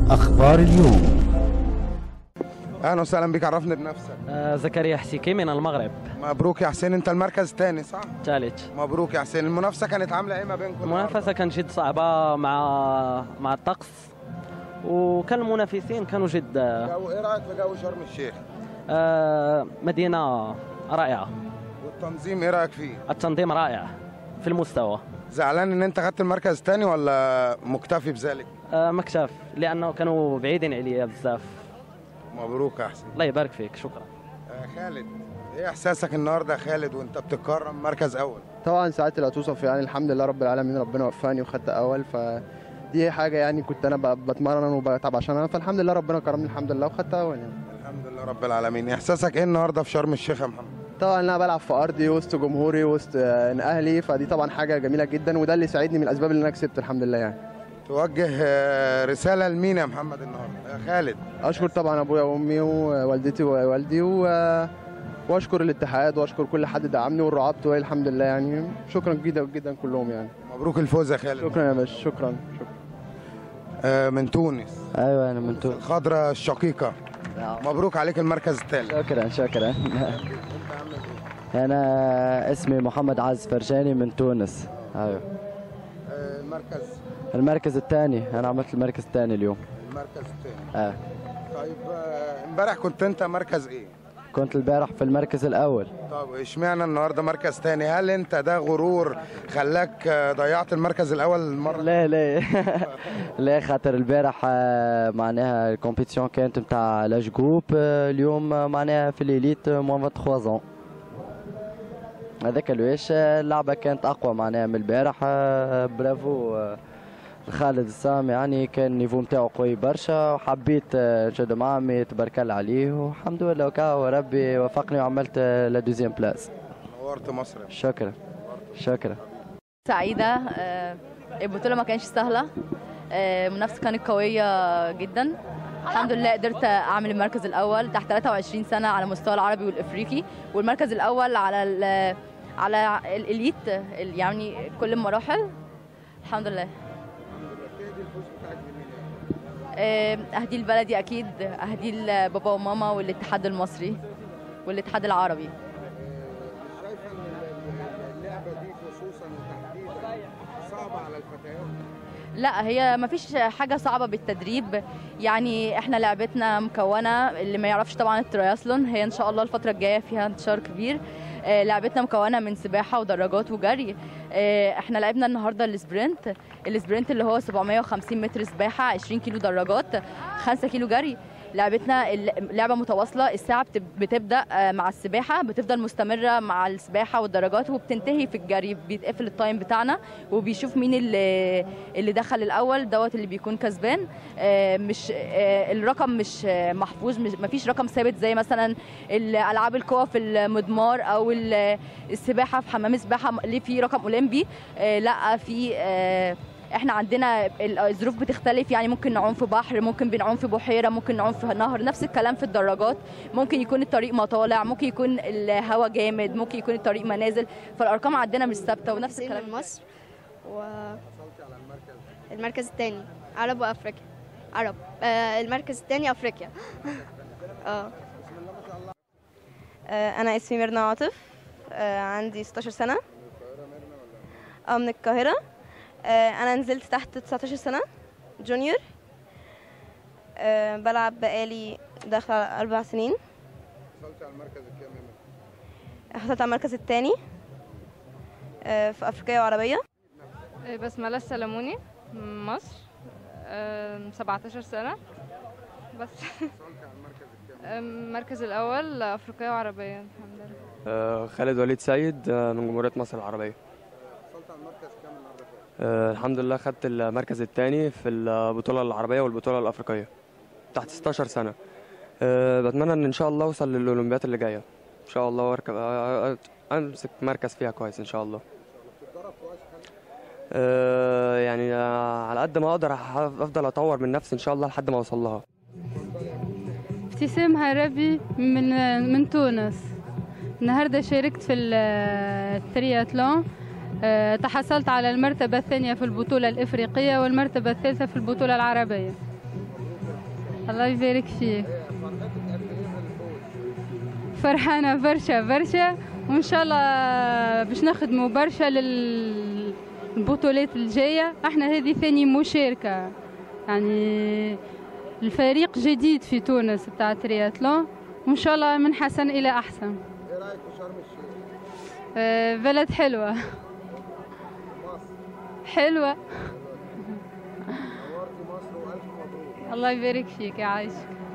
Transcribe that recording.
أخبار اليوم اهلا وسهلا بك عرفنا بنفسك آه، زكريا حسيكي من المغرب مبروك يا حسين انت المركز الثاني صح ثالث مبروك يا حسين المنافسه كانت عامله ايه ما بينكم المنافسة كانت جد صعبة مع مع الطقس وكان المنافسين كانوا جد جو ايه رايك في جو شرم الشيخ آه، مدينة رائعة والتنظيم ايه رايك فيه التنظيم رائع في المستوى زعلان ان انت خدت المركز الثاني ولا مكتفي بذلك آه، مكشاف لأنه كانوا بعيدين عليا بزاف مبروك يا حسين الله يبارك فيك شكرا آه خالد ايه احساسك النهارده يا خالد وانت بتتكرم مركز اول طبعا ساعات لا توصف يعني الحمد لله رب العالمين ربنا وفقني وخدت اول فدي حاجه يعني كنت انا ب- بتمرن وبتعب عشانها فالحمد لله ربنا كرمني الحمد لله وخدت اول يعني الحمد لله رب العالمين احساسك ايه النهارده في شرم الشيخ يا محمد طبعا انا بلعب في ارضي وسط جمهوري وسط آه، اهلي فدي طبعا حاجه جميله جدا وده اللي ساعدني من الاسباب اللي انا كسبت الحمد لله يعني توجه آه، رساله لمين يا محمد النهارده يا خالد اشكر طبعا ابويا وامي ووالدتي ووالدي و... واشكر الاتحاد واشكر كل حد دعمني والرعاة بتوعي الحمد لله يعني شكرا جدا جدا كلهم يعني مبروك الفوز يا خالد شكرا يا باشا شكرا شكرا آه من تونس ايوه انا من تونس الخضراء الشقيقه مبروك عليك المركز الثالث شكرا شكرا انا اسمي محمد عز فرجاني من تونس ايوه آه، المركز المركز الثاني انا عملت المركز الثاني اليوم المركز الثاني اه طيب آه، امبارح كنت انت مركز ايه كنت البارح في المركز الاول طب اشمعنى النهارده مركز ثاني هل انت ده غرور خلاك آه، ضيعت المركز الاول المره لا لا لا خاطر البارح آه، معناها الكومبيتيسيون كانت نتاع لاج جروب آه، اليوم آه، معناها في الاليت موان 23 زون هذاك الواش آه، اللعبه كانت اقوى معناها من البارح آه، برافو آه، خالد السام يعني كان النيفو نتاعو قوي برشا وحبيت آه، نشد معاه مي تبارك الله عليه والحمد لله وكا وربي وفقني وعملت آه، لا دوزيام بلاس نورت مصر شكرا شكرا سعيدة آه، البطولة ما كانتش سهلة آه، المنافسة كانت قوية جدا الحمد لله قدرت أعمل المركز الأول تحت 23 سنة على مستوى العربي والإفريقي والمركز الأول على ال على الإليت ال- يعني كل المراحل الحمد لله آه، أهدي لبلدي أكيد أهدي لبابا وماما والاتحاد المصري والاتحاد العربي شايفه ان اللعبه دي خصوصا وتحديدا صعبه على الفتيات لا هي ما فيش حاجة صعبة بالتدريب يعني احنا لعبتنا مكونة اللي ما يعرفش طبعا الترياثلون هي ان شاء الله الفترة الجاية فيها انتشار كبير آه، لعبتنا مكونة من سباحة ودراجات وجري آه، احنا لعبنا النهاردة السبرنت السبرنت اللي هو 750 متر سباحة 20 كيلو دراجات 5 كيلو جري لعبتنا الل- لعبة متواصلة الساعة بتب- بتبدأ آه، مع السباحة بتفضل مستمرة مع السباحة والدراجات وبتنتهي في الجري بيتقفل التايم بتاعنا وبيشوف مين اللي اللي دخل الاول دوت اللي بيكون كسبان آه، مش آه، الرقم مش آه، محفوظ مش مفيش رقم ثابت زي مثلا الالعاب القوى في المضمار او ال- السباحه في حمام السباحه اللي في رقم اولمبي آه، لا في آه، احنا عندنا ال- الظروف بتختلف يعني ممكن نعوم في بحر ممكن بنعوم في بحيره ممكن نعوم في نهر نفس الكلام في الدراجات ممكن يكون الطريق مطالع ممكن يكون الهواء جامد ممكن يكون الطريق منازل فالارقام عندنا مش ثابته ونفس الكلام من مصر و المركز الثاني عرب وافريقيا عرب آه المركز الثاني افريقيا اه آه، أنا اسمي ميرنا عاطف آه، عندي 16 سنة اه من القاهرة آه، أنا نزلت تحت 19 سنة جونيور آه، بلعب بقالي داخلة على أربع سنين وصلت على المركز الكام يا ميرنا؟ حصلت على المركز الثاني في أفريقية وعربية بسملة السلموني من مصر أم، 17 سنة بس أم، المركز الأول أفريقية وعربية الحمد لله آه، خالد وليد سيد آه، من جمهورية مصر العربية وصلت على المركز كام النهارده فات؟ آه، الحمد لله خدت المركز الثاني في البطولة العربية والبطولة الأفريقية تحت 16 سنة آه، بتمنى ان ان شاء الله اوصل للاولمبياد اللي جايه ان شاء الله واركب آه، آه، امسك مركز فيها كويس ان شاء الله آه، يعني آه، على قد ما اقدر هح- افضل اطور من نفسي ان شاء الله لحد ما اوصل لها ابتسام هربي من من تونس النهارده شاركت في ال- الترياتلون آه، تحصلت على المرتبة الثانية في البطولة الإفريقية والمرتبة الثالثة في البطولة العربية الله يبارك فيك فرحانة برشا برشا وإن شاء الله باش نخدموا برشا للبطولات الجاية احنا هذه ثاني مشاركة يعني الفريق جديد في تونس بتاع الترياتلون وإن شاء الله من حسن إلى أحسن ايه رايك في شرم الشيخ آه، بلد حلوة حلوة نورتي مصر والف مبروك الله يبارك فيك يا عايشك